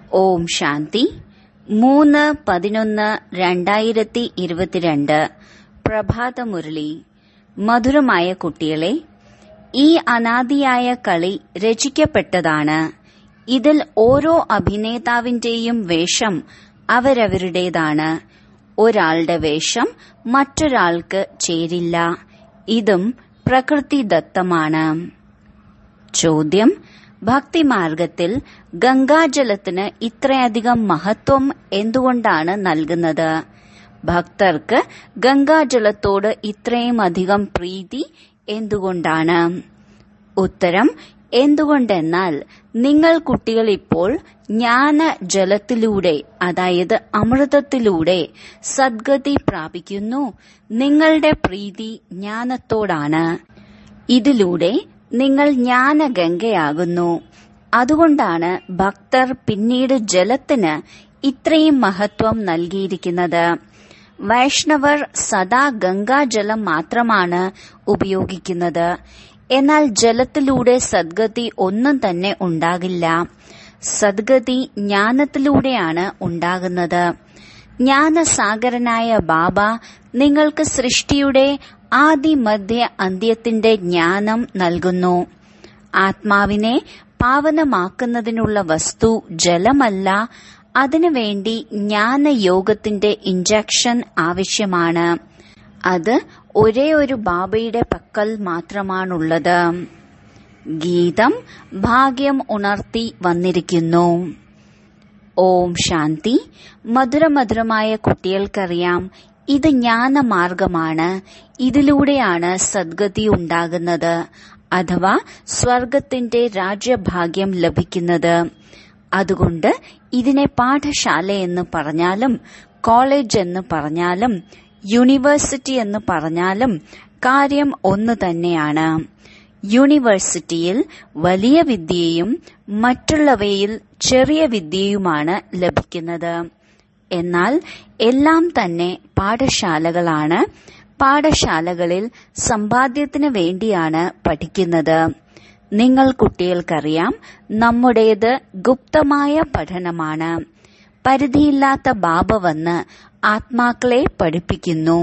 ഓം ശാന്തി മൂന്ന് പതിനൊന്ന് രണ്ടായിരത്തി ഇരുപത്തിരണ്ട് പ്രഭാതമുരളി മധുരമായ കുട്ടികളെ ഈ അനാദിയായ കളി രചിക്കപ്പെട്ടതാണ് ഇതിൽ ഓരോ അഭിനേതാവിന്റെയും വേഷം അവരവരുടേതാണ് ഒരാളുടെ വേഷം മറ്റൊരാൾക്ക് ചേരില്ല ഇതും പ്രകൃതിദത്തമാണ് ചോദ്യം ഭക്തിമാർഗത്തിൽ ഗംഗാജലത്തിന് ഇത്രയധികം മഹത്വം എന്തുകൊണ്ടാണ് നൽകുന്നത് ഭക്തർക്ക് ഗംഗാജലത്തോട് ഇത്രയും അധികം പ്രീതി എന്തുകൊണ്ടാണ് ഉത്തരം എന്തുകൊണ്ടെന്നാൽ നിങ്ങൾ കുട്ടികൾ ഇപ്പോൾ ജ്ഞാന ജലത്തിലൂടെ അതായത് അമൃതത്തിലൂടെ സദ്ഗതി പ്രാപിക്കുന്നു നിങ്ങളുടെ പ്രീതി ജ്ഞാനത്തോടാണ് ഇതിലൂടെ നിങ്ങൾ ജ്ഞാനഗംഗയാകുന്നു അതുകൊണ്ടാണ് ഭക്തർ പിന്നീട് ജലത്തിന് ഇത്രയും മഹത്വം നൽകിയിരിക്കുന്നത് വൈഷ്ണവർ സദാ ഗംഗാജലം മാത്രമാണ് ഉപയോഗിക്കുന്നത് എന്നാൽ ജലത്തിലൂടെ സദ്ഗതി ഒന്നും തന്നെ ഉണ്ടാകില്ല സദ്ഗതി ജ്ഞാനത്തിലൂടെയാണ് ഉണ്ടാകുന്നത് ജ്ഞാനസാഗരനായ ബാബ നിങ്ങൾക്ക് സൃഷ്ടിയുടെ ആദി മധ്യ അന്ത്യത്തിന്റെ ജ്ഞാനം നൽകുന്നു ആത്മാവിനെ പാവനമാക്കുന്നതിനുള്ള വസ്തു ജലമല്ല അതിനുവേണ്ടി ജ്ഞാനയോഗത്തിന്റെ ഇഞ്ചക്ഷൻ ആവശ്യമാണ് അത് ഒരേ ഒരു ബാബയുടെ പക്കൽ മാത്രമാണുള്ളത് ഗീതം ഭാഗ്യം ഉണർത്തി വന്നിരിക്കുന്നു ഓം ശാന്തി മധുരമധുരമായ കുട്ടികൾക്കറിയാം ഇത് ജ്ഞാനമാർഗമാണ് ഇതിലൂടെയാണ് സദ്ഗതി ഉണ്ടാകുന്നത് അഥവാ സ്വർഗത്തിന്റെ രാജ്യഭാഗ്യം ലഭിക്കുന്നത് അതുകൊണ്ട് ഇതിനെ പാഠശാല എന്ന് പറഞ്ഞാലും കോളേജ് എന്ന് പറഞ്ഞാലും യൂണിവേഴ്സിറ്റി എന്ന് പറഞ്ഞാലും കാര്യം ഒന്നു തന്നെയാണ് യൂണിവേഴ്സിറ്റിയിൽ വലിയ വിദ്യയും മറ്റുള്ളവയിൽ ചെറിയ വിദ്യയുമാണ് ലഭിക്കുന്നത് എന്നാൽ എല്ലാം തന്നെ പാഠശാലകളാണ് പാഠശാലകളിൽ സമ്പാദ്യത്തിന് വേണ്ടിയാണ് പഠിക്കുന്നത് നിങ്ങൾ കുട്ടികൾക്കറിയാം നമ്മുടേത് ഗുപ്തമായ പഠനമാണ് പരിധിയില്ലാത്ത ബാബ വന്ന് ആത്മാക്കളെ പഠിപ്പിക്കുന്നു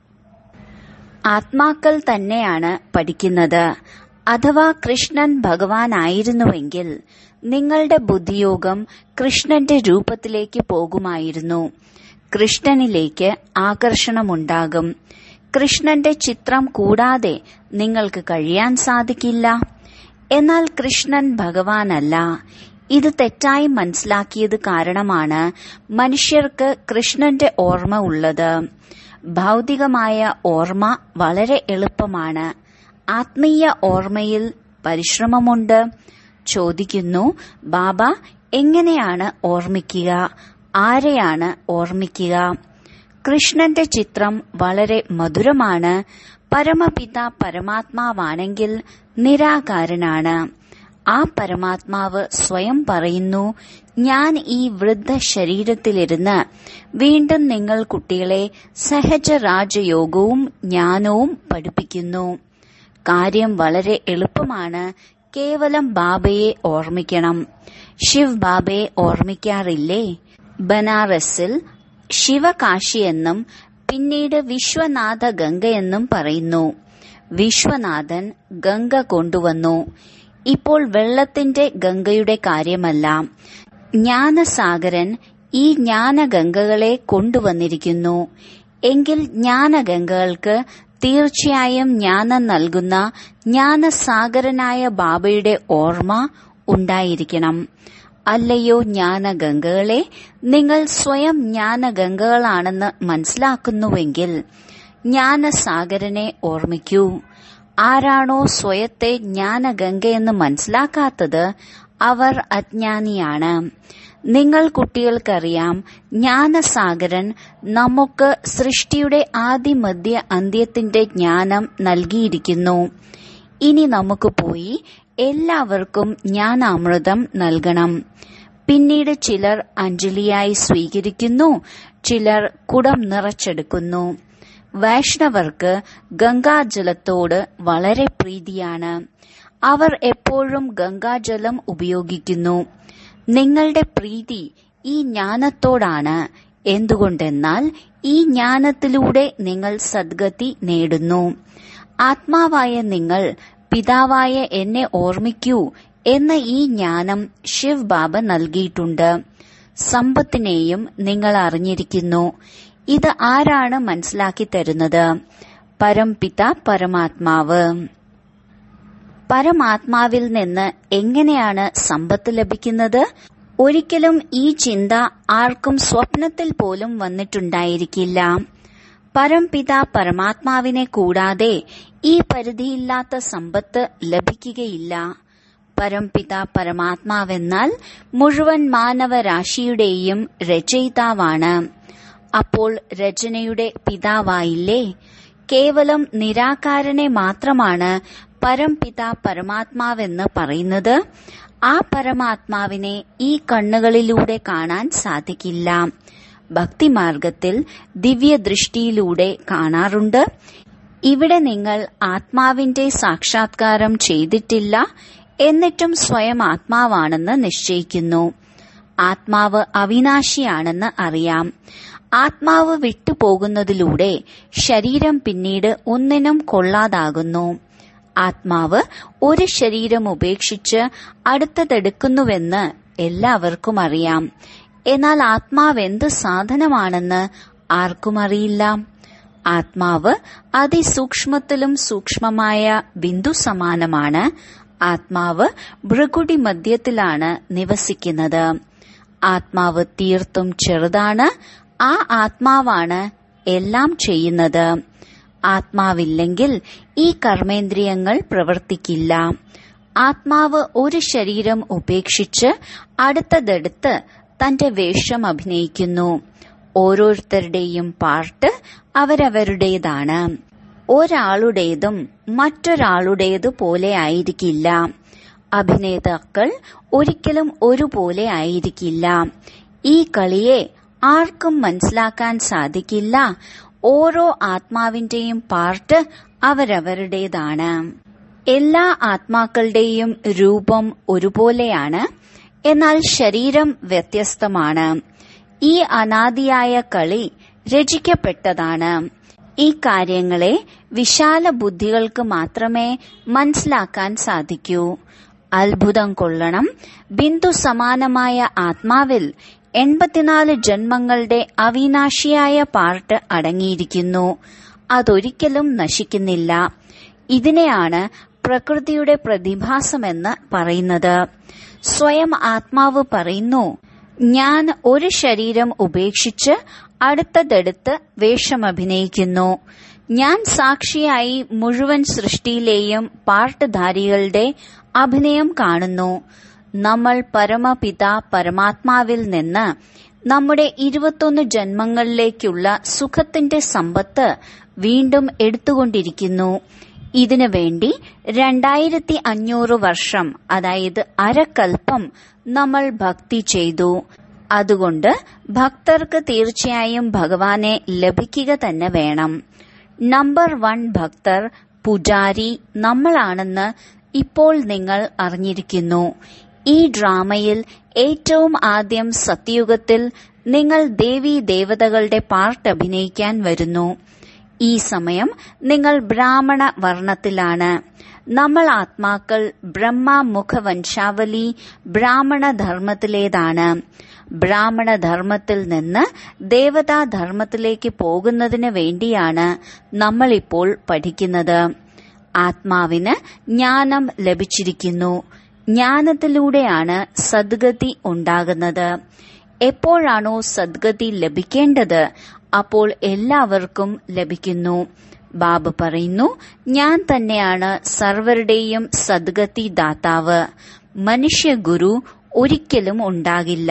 ആത്മാക്കൾ തന്നെയാണ് പഠിക്കുന്നത് അഥവാ കൃഷ്ണൻ ഭഗവാനായിരുന്നുവെങ്കിൽ നിങ്ങളുടെ ബുദ്ധിയോഗം കൃഷ്ണന്റെ രൂപത്തിലേക്ക് പോകുമായിരുന്നു കൃഷ്ണനിലേക്ക് ആകർഷണമുണ്ടാകും കൃഷ്ണന്റെ ചിത്രം കൂടാതെ നിങ്ങൾക്ക് കഴിയാൻ സാധിക്കില്ല എന്നാൽ കൃഷ്ണൻ ഭഗവാനല്ല ഇത് തെറ്റായി മനസ്സിലാക്കിയത് കാരണമാണ് മനുഷ്യർക്ക് കൃഷ്ണന്റെ ഓർമ്മ ഉള്ളത് ഭൗതികമായ ഓർമ്മ വളരെ എളുപ്പമാണ് ആത്മീയ ഓർമ്മയിൽ പരിശ്രമമുണ്ട് ചോദിക്കുന്നു ബാബ എങ്ങനെയാണ് ഓർമ്മിക്കുക ആരെയാണ് ഓർമ്മിക്കുക കൃഷ്ണന്റെ ചിത്രം വളരെ മധുരമാണ് പരമപിത പരമാത്മാവാണെങ്കിൽ നിരാകാരനാണ് ആ പരമാത്മാവ് സ്വയം പറയുന്നു ഞാൻ ഈ വൃദ്ധ ശരീരത്തിലിരുന്ന് വീണ്ടും നിങ്ങൾ കുട്ടികളെ സഹജ രാജയോഗവും ജ്ഞാനവും പഠിപ്പിക്കുന്നു കാര്യം വളരെ എളുപ്പമാണ് കേവലം ബാബയെ ഓർമ്മിക്കണം ശിവ് ബാബയെ ഓർമ്മിക്കാറില്ലേ ബനാറസിൽ ശിവകാശി എന്നും പിന്നീട് വിശ്വനാഥ ഗംഗയെന്നും പറയുന്നു വിശ്വനാഥൻ ഗംഗ കൊണ്ടുവന്നു ഇപ്പോൾ വെള്ളത്തിന്റെ ഗംഗയുടെ കാര്യമല്ല ജ്ഞാനസാഗരൻ ഈ ജ്ഞാനഗംഗകളെ കൊണ്ടുവന്നിരിക്കുന്നു എങ്കിൽ ജ്ഞാനഗംഗകൾക്ക് തീർച്ചയായും ജ്ഞാനം നൽകുന്ന ജ്ഞാനസാഗരനായ ബാബയുടെ ഓർമ്മ ഉണ്ടായിരിക്കണം അല്ലയോ ജ്ഞാനഗംഗകളെ നിങ്ങൾ സ്വയം ജ്ഞാനഗംഗകളാണെന്ന് മനസ്സിലാക്കുന്നുവെങ്കിൽ ജ്ഞാനസാഗരനെ ഓർമ്മിക്കൂ ആരാണോ സ്വയത്തെ ജ്ഞാനഗംഗയെന്ന് മനസ്സിലാക്കാത്തത് അവർ അജ്ഞാനിയാണ് നിങ്ങൾ കുട്ടികൾക്കറിയാം ജ്ഞാനസാഗരൻ നമുക്ക് സൃഷ്ടിയുടെ ആദിമധ്യ അന്ത്യത്തിന്റെ ജ്ഞാനം നൽകിയിരിക്കുന്നു ഇനി നമുക്ക് പോയി എല്ലാവർക്കും ജ്ഞാനാമൃതം നൽകണം പിന്നീട് ചിലർ അഞ്ജലിയായി സ്വീകരിക്കുന്നു ചിലർ കുടം നിറച്ചെടുക്കുന്നു വൈഷ്ണവർക്ക് ഗംഗാജലത്തോട് വളരെ പ്രീതിയാണ് അവർ എപ്പോഴും ഗംഗാജലം ഉപയോഗിക്കുന്നു നിങ്ങളുടെ പ്രീതി ഈ ജ്ഞാനത്തോടാണ് എന്തുകൊണ്ടെന്നാൽ ഈ ജ്ഞാനത്തിലൂടെ നിങ്ങൾ സദ്ഗതി നേടുന്നു ആത്മാവായ നിങ്ങൾ പിതാവായ എന്നെ ഓർമ്മിക്കൂ എന്ന ഈ ജ്ഞാനം ശിവ് ബാബ നൽകിയിട്ടുണ്ട് സമ്പത്തിനെയും നിങ്ങൾ അറിഞ്ഞിരിക്കുന്നു ഇത് ആരാണ് മനസ്സിലാക്കി തരുന്നത് പരംപിത പരമാത്മാവ് പരമാത്മാവിൽ നിന്ന് എങ്ങനെയാണ് സമ്പത്ത് ലഭിക്കുന്നത് ഒരിക്കലും ഈ ചിന്ത ആർക്കും സ്വപ്നത്തിൽ പോലും വന്നിട്ടുണ്ടായിരിക്കില്ല പരംപിത പരമാത്മാവിനെ കൂടാതെ ഈ പരിധിയില്ലാത്ത സമ്പത്ത് ലഭിക്കുകയില്ല പരംപിത പരമാത്മാവെന്നാൽ മുഴുവൻ മാനവരാശിയുടെയും രചയിതാവാണ് അപ്പോൾ രചനയുടെ പിതാവായില്ലേ കേവലം നിരാകാരനെ മാത്രമാണ് പരംപിത പരമാത്മാവെന്ന് പറയുന്നത് ആ പരമാത്മാവിനെ ഈ കണ്ണുകളിലൂടെ കാണാൻ സാധിക്കില്ല ഭക്തിമാർഗത്തിൽ ദിവ്യദൃഷ്ടിയിലൂടെ കാണാറുണ്ട് ഇവിടെ നിങ്ങൾ ആത്മാവിന്റെ സാക്ഷാത്കാരം ചെയ്തിട്ടില്ല എന്നിട്ടും സ്വയം ആത്മാവാണെന്ന് നിശ്ചയിക്കുന്നു ആത്മാവ് അവിനാശിയാണെന്ന് അറിയാം ആത്മാവ് വിട്ടുപോകുന്നതിലൂടെ ശരീരം പിന്നീട് ഒന്നിനും കൊള്ളാതാകുന്നു ആത്മാവ് ഒരു ശരീരം ഉപേക്ഷിച്ച് അടുത്തതെടുക്കുന്നുവെന്ന് എല്ലാവർക്കും അറിയാം എന്നാൽ ആത്മാവ് എന്ത് സാധനമാണെന്ന് ആർക്കും അറിയില്ല ആത്മാവ് അതിസൂക്ഷ്മത്തിലും സൂക്ഷ്മമായ ബിന്ദു സമാനമാണ് ആത്മാവ് ഭൃകുടി മധ്യത്തിലാണ് നിവസിക്കുന്നത് ആത്മാവ് തീർത്തും ചെറുതാണ് ആ ആത്മാവാണ് എല്ലാം ചെയ്യുന്നത് ആത്മാവില്ലെങ്കിൽ ഈ കർമ്മേന്ദ്രിയങ്ങൾ പ്രവർത്തിക്കില്ല ആത്മാവ് ഒരു ശരീരം ഉപേക്ഷിച്ച് അടുത്തതെടുത്ത് തന്റെ വേഷം അഭിനയിക്കുന്നു ഓരോരുത്തരുടെയും പാർട്ട് അവരവരുടേതാണ് ഒരാളുടേതും മറ്റൊരാളുടേതു പോലെ ആയിരിക്കില്ല അഭിനേതാക്കൾ ഒരിക്കലും ഒരുപോലെ ആയിരിക്കില്ല ഈ കളിയെ ആർക്കും മനസ്സിലാക്കാൻ സാധിക്കില്ല ഓരോ ആത്മാവിന്റെയും പാർട്ട് അവരവരുടേതാണ് എല്ലാ ആത്മാക്കളുടെയും രൂപം ഒരുപോലെയാണ് എന്നാൽ ശരീരം വ്യത്യസ്തമാണ് ഈ അനാദിയായ കളി രചിക്കപ്പെട്ടതാണ് ഈ കാര്യങ്ങളെ വിശാല ബുദ്ധികൾക്ക് മാത്രമേ മനസ്സിലാക്കാൻ സാധിക്കൂ അത്ഭുതം കൊള്ളണം ബിന്ദു സമാനമായ ആത്മാവിൽ എൺപത്തിനാല് ജന്മങ്ങളുടെ അവിനാശിയായ പാർട്ട് അടങ്ങിയിരിക്കുന്നു അതൊരിക്കലും നശിക്കുന്നില്ല ഇതിനെയാണ് പ്രകൃതിയുടെ പ്രതിഭാസമെന്ന് പറയുന്നത് സ്വയം ആത്മാവ് പറയുന്നു ഞാൻ ഒരു ശരീരം ഉപേക്ഷിച്ച് അടുത്തതെടുത്ത് വേഷമഭിനയിക്കുന്നു ഞാൻ സാക്ഷിയായി മുഴുവൻ സൃഷ്ടിയിലെയും പാർട്ട്ധാരികളുടെ അഭിനയം കാണുന്നു നമ്മൾ പരമപിത പരമാത്മാവിൽ നിന്ന് നമ്മുടെ ഇരുപത്തൊന്ന് ജന്മങ്ങളിലേക്കുള്ള സുഖത്തിന്റെ സമ്പത്ത് വീണ്ടും എടുത്തുകൊണ്ടിരിക്കുന്നു ഇതിനു വേണ്ടി രണ്ടായിരത്തി അഞ്ഞൂറ് വർഷം അതായത് അരക്കൽപ്പം നമ്മൾ ഭക്തി ചെയ്തു അതുകൊണ്ട് ഭക്തർക്ക് തീർച്ചയായും ഭഗവാനെ ലഭിക്കുക തന്നെ വേണം നമ്പർ വൺ ഭക്തർ പുജാരി നമ്മളാണെന്ന് ഇപ്പോൾ നിങ്ങൾ അറിഞ്ഞിരിക്കുന്നു ഈ ഡ്രാമയിൽ ഏറ്റവും ആദ്യം സത്യയുഗത്തിൽ നിങ്ങൾ ദേവീ ദേവതകളുടെ പാർട്ട് അഭിനയിക്കാൻ വരുന്നു ഈ സമയം നിങ്ങൾ ബ്രാഹ്മണ വർണ്ണത്തിലാണ് നമ്മൾ ആത്മാക്കൾ ബ്രഹ്മ മുഖവംശാവലി ബ്രാഹ്മണ ധർമ്മത്തിലേതാണ് ബ്രാഹ്മണ ധർമ്മത്തിൽ നിന്ന് ദേവതാ ധർമ്മത്തിലേക്ക് പോകുന്നതിന് വേണ്ടിയാണ് നമ്മളിപ്പോൾ പഠിക്കുന്നത് ആത്മാവിന് ജ്ഞാനം ലഭിച്ചിരിക്കുന്നു ജ്ഞാനത്തിലൂടെയാണ് സദ്ഗതി ഉണ്ടാകുന്നത് എപ്പോഴാണോ സദ്ഗതി ലഭിക്കേണ്ടത് അപ്പോൾ എല്ലാവർക്കും ലഭിക്കുന്നു ബാബ പറയുന്നു ഞാൻ തന്നെയാണ് സർവരുടെയും സദ്ഗതി ദാതാവ് മനുഷ്യ ഗുരു ഒരിക്കലും ഉണ്ടാകില്ല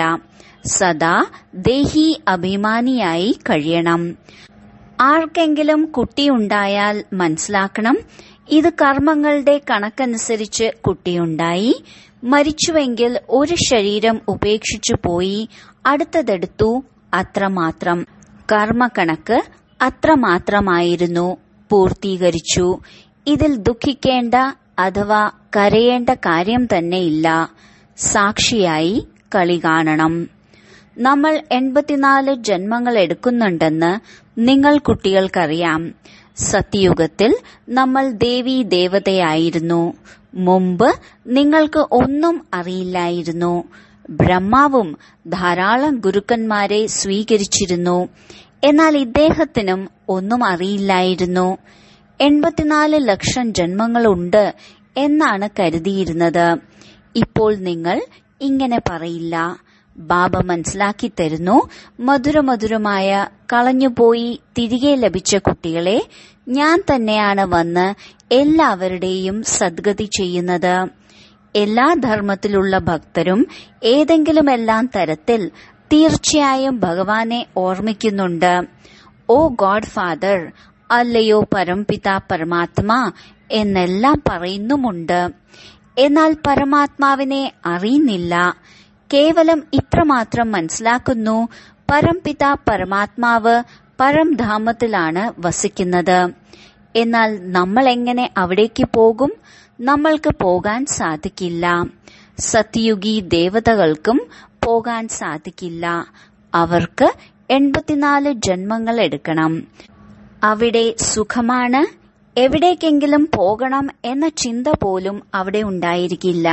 സദാ ദേഹി അഭിമാനിയായി കഴിയണം ആർക്കെങ്കിലും കുട്ടിയുണ്ടായാൽ മനസ്സിലാക്കണം ഇത് കർമ്മങ്ങളുടെ കണക്കനുസരിച്ച് കുട്ടിയുണ്ടായി മരിച്ചുവെങ്കിൽ ഒരു ശരീരം ഉപേക്ഷിച്ചു പോയി അടുത്തതെടുത്തു അത്രമാത്രം കർമ്മക്കണക്ക് അത്രമാത്രമായിരുന്നു പൂർത്തീകരിച്ചു ഇതിൽ ദുഃഖിക്കേണ്ട അഥവാ കരയേണ്ട കാര്യം തന്നെയില്ല സാക്ഷിയായി കളി കാണണം നമ്മൾ എൺപത്തിനാല് ജന്മങ്ങൾ എടുക്കുന്നുണ്ടെന്ന് നിങ്ങൾ കുട്ടികൾക്കറിയാം സത്യയുഗത്തിൽ നമ്മൾ ദേവി ദേവതയായിരുന്നു മുമ്പ് നിങ്ങൾക്ക് ഒന്നും അറിയില്ലായിരുന്നു ബ്രഹ്മാവും ധാരാളം ഗുരുക്കന്മാരെ സ്വീകരിച്ചിരുന്നു എന്നാൽ ഇദ്ദേഹത്തിനും ഒന്നും അറിയില്ലായിരുന്നു എൺപത്തിനാല് ലക്ഷം ജന്മങ്ങളുണ്ട് എന്നാണ് കരുതിയിരുന്നത് ഇപ്പോൾ നിങ്ങൾ ഇങ്ങനെ പറയില്ല ബാബ മനസ്സിലാക്കി തരുന്നു മധുരമധുരമായ കളഞ്ഞുപോയി തിരികെ ലഭിച്ച കുട്ടികളെ ഞാൻ തന്നെയാണ് വന്ന് എല്ലാവരുടെയും സദ്ഗതി ചെയ്യുന്നത് എല്ലാ ധർമ്മത്തിലുള്ള ഭക്തരും ഏതെങ്കിലുമെല്ലാം തരത്തിൽ തീർച്ചയായും ഭഗവാനെ ഓർമ്മിക്കുന്നുണ്ട് ഓ ഗോഡ് ഫാദർ അല്ലയോ പരംപിത പരമാത്മാ എന്നെല്ലാം പറയുന്നുമുണ്ട് എന്നാൽ പരമാത്മാവിനെ അറിയുന്നില്ല കേവലം ഇത്രമാത്രം മനസ്സിലാക്കുന്നു പരംപിത പരമാത്മാവ് പരംധാമത്തിലാണ് വസിക്കുന്നത് എന്നാൽ നമ്മൾ എങ്ങനെ അവിടേക്ക് പോകും നമ്മൾക്ക് പോകാൻ സാധിക്കില്ല സത്യയുഗി ദേവതകൾക്കും പോകാൻ സാധിക്കില്ല അവർക്ക് എൺപത്തിനാല് ജന്മങ്ങൾ എടുക്കണം അവിടെ സുഖമാണ് എവിടേക്കെങ്കിലും പോകണം എന്ന ചിന്ത പോലും അവിടെ ഉണ്ടായിരിക്കില്ല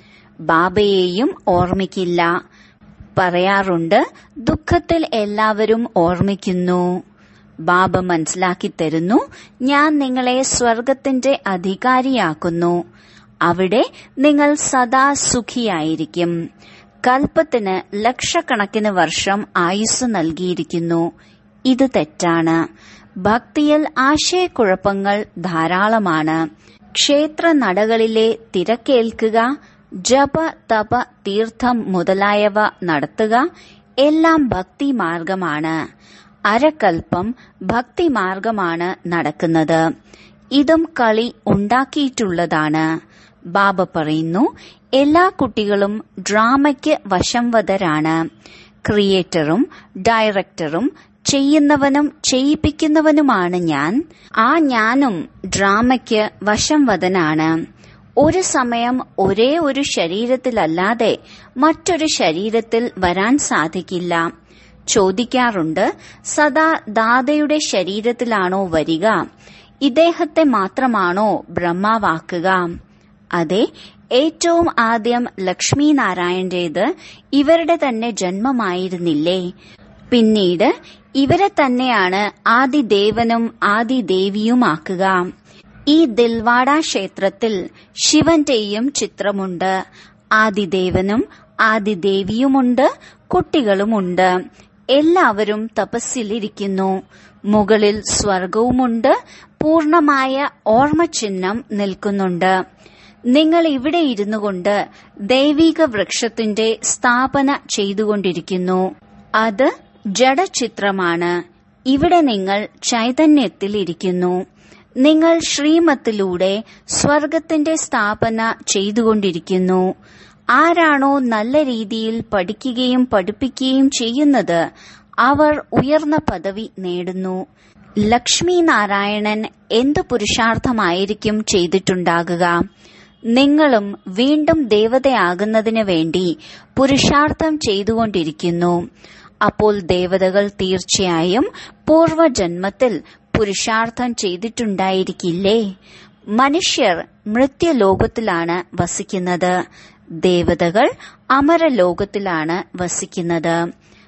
ബാബയെയും ഓർമ്മിക്കില്ല പറയാറുണ്ട് ദുഃഖത്തിൽ എല്ലാവരും ഓർമ്മിക്കുന്നു ബാബ മനസ്സിലാക്കി തരുന്നു ഞാൻ നിങ്ങളെ സ്വർഗത്തിന്റെ അധികാരിയാക്കുന്നു അവിടെ നിങ്ങൾ സദാ സുഖിയായിരിക്കും കൽപ്പത്തിന് ലക്ഷക്കണക്കിന് വർഷം ആയുസ് നൽകിയിരിക്കുന്നു ഇത് തെറ്റാണ് ഭക്തിയിൽ ആശയക്കുഴപ്പങ്ങൾ ധാരാളമാണ് ക്ഷേത്ര നടകളിലെ തിരക്കേൽക്കുക ജപ തപ തീർത്ഥം മുതലായവ നടത്തുക എല്ലാം ഭക്തി മാർഗമാണ് അരക്കൽപ്പം ഭക്തി മാർഗമാണ് നടക്കുന്നത് ഇതും കളി ഉണ്ടാക്കിയിട്ടുള്ളതാണ് ബാബ പറയുന്നു എല്ലാ കുട്ടികളും ഡ്രാമയ്ക്ക് വശംവദരാണ് ക്രിയേറ്ററും ഡയറക്ടറും ചെയ്യുന്നവനും ചെയ്യിപ്പിക്കുന്നവനുമാണ് ഞാൻ ആ ഞാനും ഡ്രാമയ്ക്ക് വശംവദനാണ് ഒരു സമയം ഒരേ ഒരു ശരീരത്തിലല്ലാതെ മറ്റൊരു ശരീരത്തിൽ വരാൻ സാധിക്കില്ല ചോദിക്കാറുണ്ട് സദാ ദാതയുടെ ശരീരത്തിലാണോ വരിക ഇദ്ദേഹത്തെ മാത്രമാണോ ബ്രഹ്മാവാക്കുക അതെ ഏറ്റവും ആദ്യം ലക്ഷ്മി നാരായണന്റേത് ഇവരുടെ തന്നെ ജന്മമായിരുന്നില്ലേ പിന്നീട് ഇവരെ തന്നെയാണ് ആദിദേവനും ആദിദേവിയുമാക്കുക ഈ ദിൽവാഡ ക്ഷേത്രത്തിൽ ശിവന്റെയും ചിത്രമുണ്ട് ആദിദേവനും ആദിദേവിയുമുണ്ട് കുട്ടികളുമുണ്ട് എല്ലാവരും തപസ്സിലിരിക്കുന്നു മുകളിൽ സ്വർഗവുമുണ്ട് പൂർണമായ ഓർമ്മചിഹ്നം നിൽക്കുന്നുണ്ട് നിങ്ങൾ ഇവിടെ ഇരുന്നു കൊണ്ട് ദൈവിക വൃക്ഷത്തിന്റെ സ്ഥാപന ചെയ്തുകൊണ്ടിരിക്കുന്നു അത് ജഡചിത്രമാണ് ഇവിടെ നിങ്ങൾ ചൈതന്യത്തിൽ ഇരിക്കുന്നു നിങ്ങൾ ശ്രീമത്തിലൂടെ സ്വർഗത്തിന്റെ സ്ഥാപന ചെയ്തുകൊണ്ടിരിക്കുന്നു ആരാണോ നല്ല രീതിയിൽ പഠിക്കുകയും പഠിപ്പിക്കുകയും ചെയ്യുന്നത് അവർ ഉയർന്ന പദവി നേടുന്നു ലക്ഷ്മി നാരായണൻ എന്ത് പുരുഷാർത്ഥമായിരിക്കും ചെയ്തിട്ടുണ്ടാകുക നിങ്ങളും വീണ്ടും ദേവതയാകുന്നതിന് വേണ്ടി പുരുഷാർത്ഥം ചെയ്തുകൊണ്ടിരിക്കുന്നു അപ്പോൾ ദേവതകൾ തീർച്ചയായും പൂർവജന്മത്തിൽ പുരുഷാർത്ഥം ചെയ്തിട്ടുണ്ടായിരിക്കില്ലേ മനുഷ്യർ മൃത്യുലോകത്തിലാണ് വസിക്കുന്നത് ദേവതകൾ അമരലോകത്തിലാണ് വസിക്കുന്നത്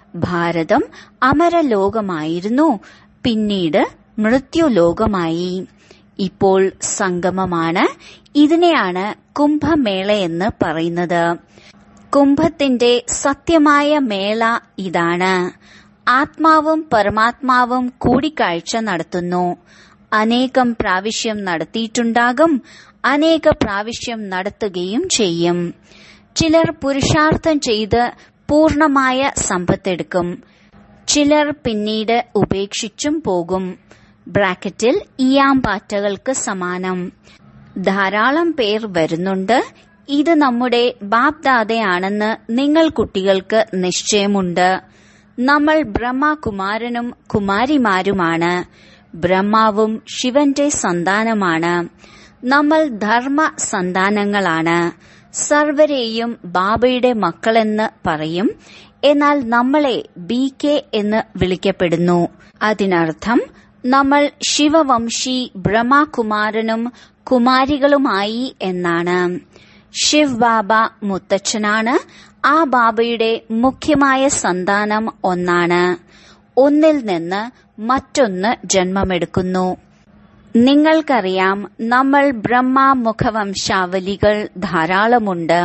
ഭാരതം അമരലോകമായിരുന്നു പിന്നീട് മൃത്യുലോകമായി ഇപ്പോൾ സംഗമമാണ് ഇതിനെയാണ് കുംഭമേള എന്ന് പറയുന്നത് കുംഭത്തിന്റെ സത്യമായ മേള ഇതാണ് ആത്മാവും പരമാത്മാവും കൂടിക്കാഴ്ച നടത്തുന്നു അനേകം പ്രാവശ്യം നടത്തിയിട്ടുണ്ടാകും അനേക പ്രാവശ്യം നടത്തുകയും ചെയ്യും ചിലർ പുരുഷാർത്ഥം ചെയ്ത് പൂർണമായ സമ്പത്തെടുക്കും ചിലർ പിന്നീട് ഉപേക്ഷിച്ചും പോകും ബ്രാക്കറ്റിൽ ഇയാമ്പാറ്റകൾക്ക് സമാനം ധാരാളം പേർ വരുന്നുണ്ട് ഇത് നമ്മുടെ ബാപ്ദാദയാണെന്ന് നിങ്ങൾ കുട്ടികൾക്ക് നിശ്ചയമുണ്ട് നമ്മൾ ബ്രഹ്മകുമാരനും കുമാരിമാരുമാണ് ബ്രഹ്മാവും ശിവന്റെ സന്താനമാണ് നമ്മൾ ധർമ്മ സന്താനങ്ങളാണ് സർവരെയും ബാബയുടെ മക്കളെന്ന് പറയും എന്നാൽ നമ്മളെ ബി കെ എന്ന് വിളിക്കപ്പെടുന്നു അതിനർത്ഥം നമ്മൾ ശിവവംശി ബ്രഹ്മകുമാരനും കുമാരികളുമായി എന്നാണ് ശിവ് ബാബ മുത്തച്ഛനാണ് ആ ബാബയുടെ മുഖ്യമായ സന്താനം ഒന്നാണ് ഒന്നിൽ നിന്ന് മറ്റൊന്ന് ജന്മമെടുക്കുന്നു നിങ്ങൾക്കറിയാം നമ്മൾ ബ്രഹ്മമുഖവംശാവലികൾ ധാരാളമുണ്ട്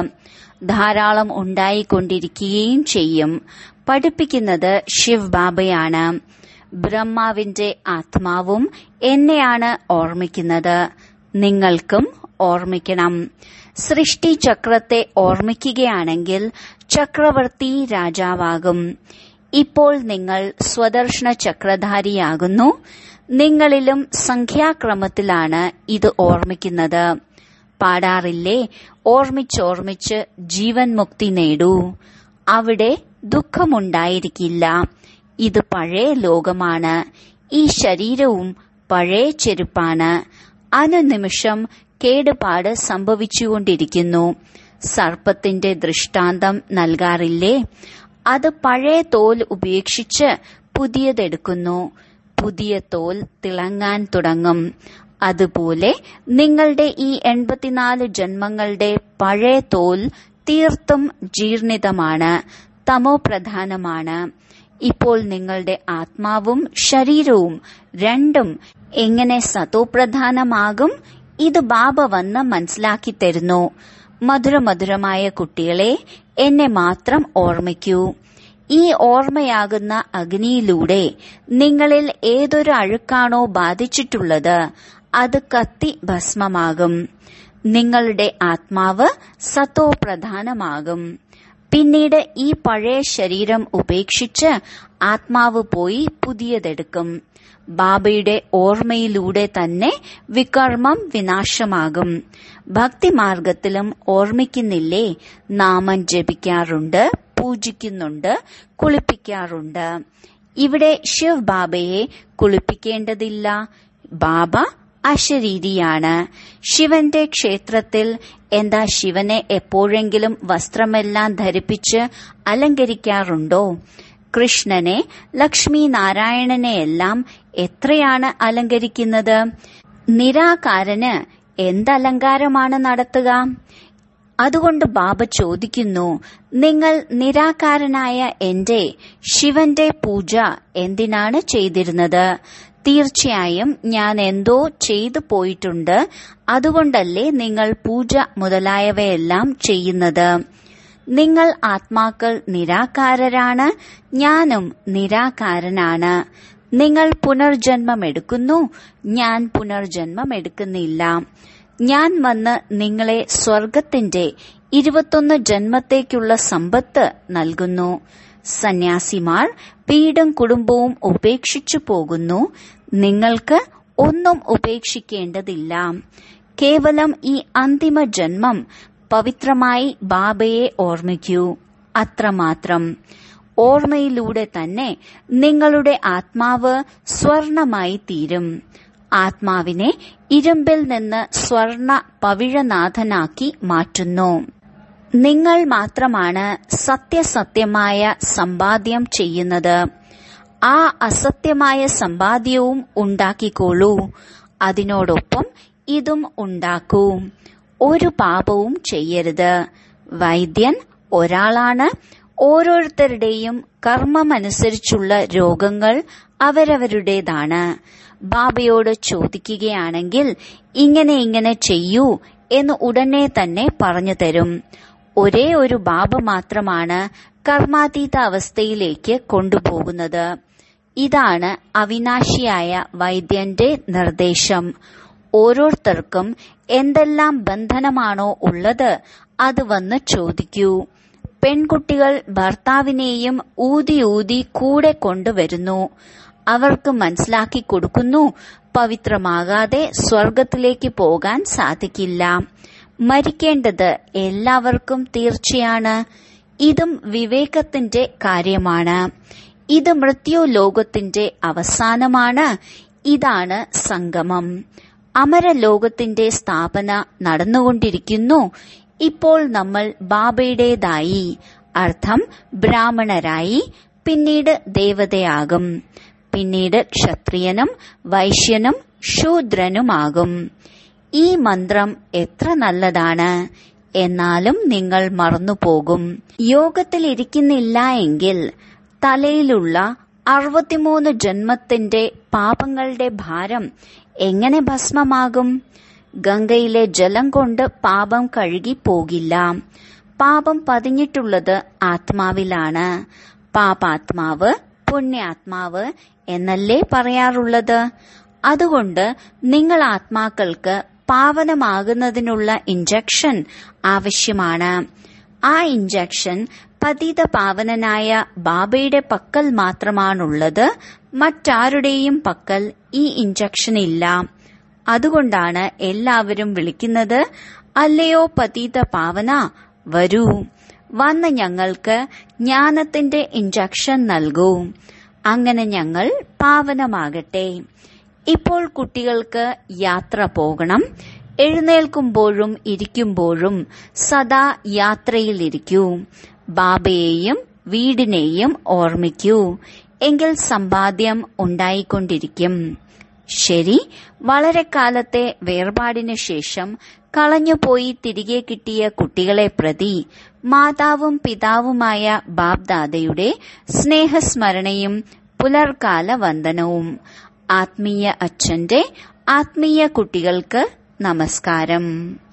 ധാരാളം ഉണ്ടായിക്കൊണ്ടിരിക്കുകയും ചെയ്യും പഠിപ്പിക്കുന്നത് ശിവ് ബാബയാണ് ബ്രഹ്മാവിന്റെ ആത്മാവും എന്നെയാണ് ഓർമ്മിക്കുന്നത് നിങ്ങൾക്കും ഓർമ്മിക്കണം സൃഷ്ടി ചക്രത്തെ ഓർമ്മിക്കുകയാണെങ്കിൽ ചക്രവർത്തി രാജാവാകും ഇപ്പോൾ നിങ്ങൾ സ്വദർശന ചക്രധാരിയാകുന്നു നിങ്ങളിലും സംഖ്യാക്രമത്തിലാണ് ഇത് ഓർമ്മിക്കുന്നത് പാടാറില്ലേ ഓർമ്മിച്ചോർമ്മിച്ച് ജീവൻ മുക്തി നേടൂ അവിടെ ദുഃഖമുണ്ടായിരിക്കില്ല ഇത് പഴയ ലോകമാണ് ഈ ശരീരവും പഴയ ചെരുപ്പാണ് അനുനിമിഷം കേടുപാട് സംഭവിച്ചുകൊണ്ടിരിക്കുന്നു സർപ്പത്തിന്റെ ദൃഷ്ടാന്തം നൽകാറില്ലേ അത് പഴയ തോൽ ഉപേക്ഷിച്ച് പുതിയതെടുക്കുന്നു പുതിയ തോൽ തിളങ്ങാൻ തുടങ്ങും അതുപോലെ നിങ്ങളുടെ ഈ എൺപത്തിനാല് ജന്മങ്ങളുടെ പഴയ തോൽ തീർത്തും ജീർണിതമാണ് തമോ പ്രധാനമാണ് ഇപ്പോൾ നിങ്ങളുടെ ആത്മാവും ശരീരവും രണ്ടും എങ്ങനെ സതോപ്രധാനമാകും ഇത് ബാബ വന്ന് മനസ്സിലാക്കി തരുന്നു മധുരമധുരമായ കുട്ടികളെ എന്നെ മാത്രം ഓർമ്മിക്കൂ ഈ ഓർമ്മയാകുന്ന അഗ്നിയിലൂടെ നിങ്ങളിൽ ഏതൊരു അഴുക്കാണോ ബാധിച്ചിട്ടുള്ളത് അത് കത്തി ഭസ്മമാകും നിങ്ങളുടെ ആത്മാവ് സത്തോ പ്രധാനമാകും പിന്നീട് ഈ പഴയ ശരീരം ഉപേക്ഷിച്ച് ആത്മാവ് പോയി പുതിയതെടുക്കും ബാബയുടെ ഓർമ്മയിലൂടെ തന്നെ വികർമ്മം വിനാശമാകും ഭക്തിമാർഗത്തിലും ഓർമ്മിക്കുന്നില്ലേ നാമം ജപിക്കാറുണ്ട് പൂജിക്കുന്നുണ്ട് കുളിപ്പിക്കാറുണ്ട് ഇവിടെ ശിവ് ബാബയെ കുളിപ്പിക്കേണ്ടതില്ല ബാബ അശരീരിയാണ് ശിവന്റെ ക്ഷേത്രത്തിൽ എന്താ ശിവനെ എപ്പോഴെങ്കിലും വസ്ത്രമെല്ലാം ധരിപ്പിച്ച് അലങ്കരിക്കാറുണ്ടോ കൃഷ്ണനെ ലക്ഷ്മി നാരായണനെയെല്ലാം എത്രയാണ് അലങ്കരിക്കുന്നത് നിരാകാരന് എന്തലങ്കാരമാണ് നടത്തുക അതുകൊണ്ട് ബാബ ചോദിക്കുന്നു നിങ്ങൾ നിരാകാരനായ എന്റെ ശിവന്റെ പൂജ എന്തിനാണ് ചെയ്തിരുന്നത് തീർച്ചയായും ഞാൻ എന്തോ ചെയ്തു പോയിട്ടുണ്ട് അതുകൊണ്ടല്ലേ നിങ്ങൾ പൂജ മുതലായവയെല്ലാം ചെയ്യുന്നത് നിങ്ങൾ ആത്മാക്കൾ നിരാകാരരാണ് ഞാനും നിരാകാരനാണ് നിങ്ങൾ പുനർജന്മം എടുക്കുന്നു ഞാൻ പുനർജന്മം എടുക്കുന്നില്ല ഞാൻ വന്ന് നിങ്ങളെ സ്വർഗത്തിന്റെ ഇരുപത്തൊന്ന് ജന്മത്തേക്കുള്ള സമ്പത്ത് നൽകുന്നു സന്യാസിമാർ വീടും കുടുംബവും ഉപേക്ഷിച്ചു പോകുന്നു നിങ്ങൾക്ക് ഒന്നും ഉപേക്ഷിക്കേണ്ടതില്ല കേവലം ഈ അന്തിമ ജന്മം പവിത്രമായി ബാബയെ ഓർമ്മിക്കൂ അത്രമാത്രം ഓർമ്മയിലൂടെ തന്നെ നിങ്ങളുടെ ആത്മാവ് സ്വർണമായി തീരും ആത്മാവിനെ ഇരുമ്പിൽ നിന്ന് സ്വർണ പവിഴനാഥനാക്കി മാറ്റുന്നു നിങ്ങൾ മാത്രമാണ് സത്യസത്യമായ സമ്പാദ്യം ചെയ്യുന്നത് ആ അസത്യമായ സമ്പാദ്യവും ഉണ്ടാക്കിക്കോളൂ അതിനോടൊപ്പം ഇതും ഉണ്ടാക്കൂ ഒരു പാപവും ചെയ്യരുത് വൈദ്യൻ ഒരാളാണ് ഓരോരുത്തരുടെയും കർമ്മമനുസരിച്ചുള്ള രോഗങ്ങൾ അവരവരുടേതാണ് ബാബയോട് ചോദിക്കുകയാണെങ്കിൽ ഇങ്ങനെ ഇങ്ങനെ ചെയ്യൂ എന്ന് ഉടനെ തന്നെ പറഞ്ഞു തരും ഒരേ ഒരു ബാബ മാത്രമാണ് കർമാതീത അവസ്ഥയിലേക്ക് കൊണ്ടുപോകുന്നത് ഇതാണ് അവിനാശിയായ വൈദ്യന്റെ നിർദ്ദേശം ഓരോരുത്തർക്കും എന്തെല്ലാം ബന്ധനമാണോ ഉള്ളത് അത് വന്ന് ചോദിക്കൂ പെൺകുട്ടികൾ ഭർത്താവിനെയും ഊതി ഊതി കൂടെ കൊണ്ടുവരുന്നു അവർക്ക് മനസ്സിലാക്കി കൊടുക്കുന്നു പവിത്രമാകാതെ സ്വർഗത്തിലേക്ക് പോകാൻ സാധിക്കില്ല മരിക്കേണ്ടത് എല്ലാവർക്കും തീർച്ചയാണ് ഇതും വിവേകത്തിന്റെ കാര്യമാണ് ഇത് മൃത്യു ലോകത്തിന്റെ അവസാനമാണ് ഇതാണ് സംഗമം അമരലോകത്തിന്റെ സ്ഥാപന നടന്നുകൊണ്ടിരിക്കുന്നു ഇപ്പോൾ നമ്മൾ ബാബയുടേതായി അർത്ഥം ബ്രാഹ്മണരായി പിന്നീട് ദേവതയാകും പിന്നീട് ക്ഷത്രിയനും വൈശ്യനും ശൂദ്രനുമാകും ഈ മന്ത്രം എത്ര നല്ലതാണ് എന്നാലും നിങ്ങൾ മറന്നുപോകും യോഗത്തിൽ ഇരിക്കുന്നില്ല എങ്കിൽ തലയിലുള്ള അറുപത്തിമൂന്ന് ജന്മത്തിന്റെ പാപങ്ങളുടെ ഭാരം എങ്ങനെ ഭസ്മമാകും ഗംഗയിലെ ജലം കൊണ്ട് പാപം കഴുകി പോകില്ല പാപം പതിഞ്ഞിട്ടുള്ളത് ആത്മാവിലാണ് പാപാത്മാവ് പുണ്യാത്മാവ് എന്നല്ലേ പറയാറുള്ളത് അതുകൊണ്ട് നിങ്ങൾ ആത്മാക്കൾക്ക് പാവനമാകുന്നതിനുള്ള ഇഞ്ചക്ഷൻ ആവശ്യമാണ് ആ ഇഞ്ചക്ഷൻ പതിത പാവനനായ ബാബയുടെ പക്കൽ മാത്രമാണുള്ളത് മറ്റാരുടെയും പക്കൽ ഈ ഇഞ്ചക്ഷൻ ഇല്ല അതുകൊണ്ടാണ് എല്ലാവരും വിളിക്കുന്നത് അല്ലയോ പതീത പാവന വരൂ വന്ന് ഞങ്ങൾക്ക് ജ്ഞാനത്തിന്റെ ഇഞ്ചക്ഷൻ നൽകൂ അങ്ങനെ ഞങ്ങൾ പാവനമാകട്ടെ ഇപ്പോൾ കുട്ടികൾക്ക് യാത്ര പോകണം എഴുന്നേൽക്കുമ്പോഴും ഇരിക്കുമ്പോഴും സദാ യാത്രയിലിരിക്കൂ ബാബയെയും വീടിനെയും ഓർമ്മിക്കൂ എങ്കിൽ സമ്പാദ്യം ഉണ്ടായിക്കൊണ്ടിരിക്കും ശരി വളരെ കാലത്തെ വേർപാടിനു ശേഷം കളഞ്ഞുപോയി തിരികെ കിട്ടിയ കുട്ടികളെ പ്രതി മാതാവും പിതാവുമായ ബാബ്ദാദയുടെ സ്നേഹസ്മരണയും പുലർക്കാല വന്ദനവും ആത്മീയ അച്ഛന്റെ ആത്മീയ കുട്ടികൾക്ക് നമസ്കാരം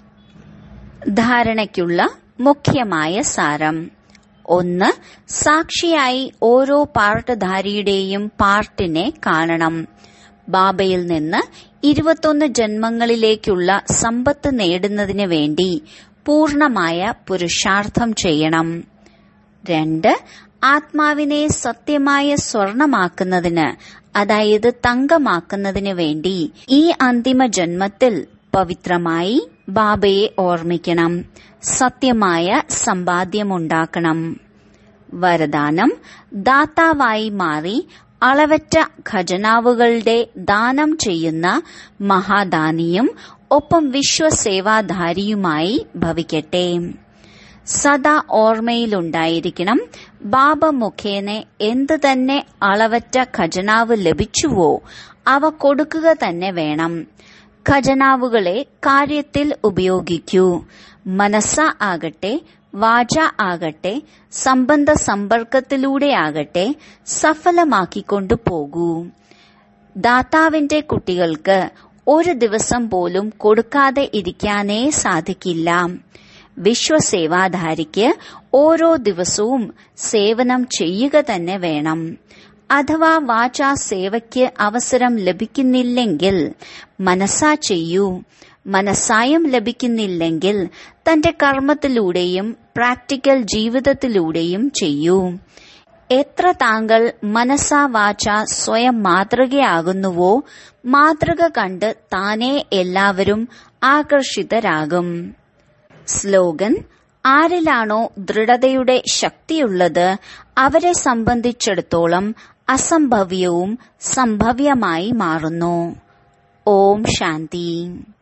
ധാരണയ്ക്കുള്ള മുഖ്യമായ സാരം ഒന്ന് സാക്ഷിയായി ഓരോ പാർട്ട്ധാരിയുടെയും പാർട്ടിനെ കാണണം ബാബയിൽ നിന്ന് ഇരുപത്തൊന്ന് ജന്മങ്ങളിലേക്കുള്ള സമ്പത്ത് നേടുന്നതിന് വേണ്ടി പൂർണമായ പുരുഷാർത്ഥം ചെയ്യണം രണ്ട് ആത്മാവിനെ സത്യമായ സ്വർണമാക്കുന്നതിന് അതായത് തങ്കമാക്കുന്നതിന് വേണ്ടി ഈ അന്തിമ ജന്മത്തിൽ പവിത്രമായി ബാബയെ ഓർമ്മിക്കണം സത്യമായ സമ്പാദ്യമുണ്ടാക്കണം വരദാനം ദാതാവായി മാറി അളവറ്റ ഖജനാവുകളുടെ ദാനം ചെയ്യുന്ന മഹാദാനിയും ഒപ്പം വിശ്വസേവാധാരിയുമായി ഭവിക്കട്ടെ സദാ ഓർമ്മയിലുണ്ടായിരിക്കണം ബാബ മുഖേന എന്തു തന്നെ അളവറ്റ ഖജനാവ് ലഭിച്ചുവോ അവ കൊടുക്കുക തന്നെ വേണം ഖജനാവുകളെ കാര്യത്തിൽ ഉപയോഗിക്കൂ മനസ്സ ആകട്ടെ വാച ആകട്ടെ സംബന്ധ സമ്പർക്കത്തിലൂടെ ആകട്ടെ സഫലമാക്കിക്കൊണ്ടു പോകൂ ദാതാവിന്റെ കുട്ടികൾക്ക് ഒരു ദിവസം പോലും കൊടുക്കാതെ ഇരിക്കാനേ സാധിക്കില്ല വിശ്വസേവാധാരിക്ക് ഓരോ ദിവസവും സേവനം ചെയ്യുക തന്നെ വേണം അഥവാ വാചാ സേവയ്ക്ക് അവസരം ലഭിക്കുന്നില്ലെങ്കിൽ മനസ്സാ ചെയ്യൂ മനസ്സായം ലഭിക്കുന്നില്ലെങ്കിൽ തന്റെ കർമ്മത്തിലൂടെയും പ്രാക്ടിക്കൽ ജീവിതത്തിലൂടെയും ചെയ്യൂ എത്ര താങ്കൾ മനസ്സാ വാച സ്വയം മാതൃകയാകുന്നുവോ മാതൃക കണ്ട് താനേ എല്ലാവരും ആകർഷിതരാകും സ്ലോഗൻ ആരിലാണോ ദൃഢതയുടെ ശക്തിയുള്ളത് അവരെ സംബന്ധിച്ചിടത്തോളം അസംഭവ്യവും സംഭവ്യമായി മാറുന്നു ഓം ശാന്തി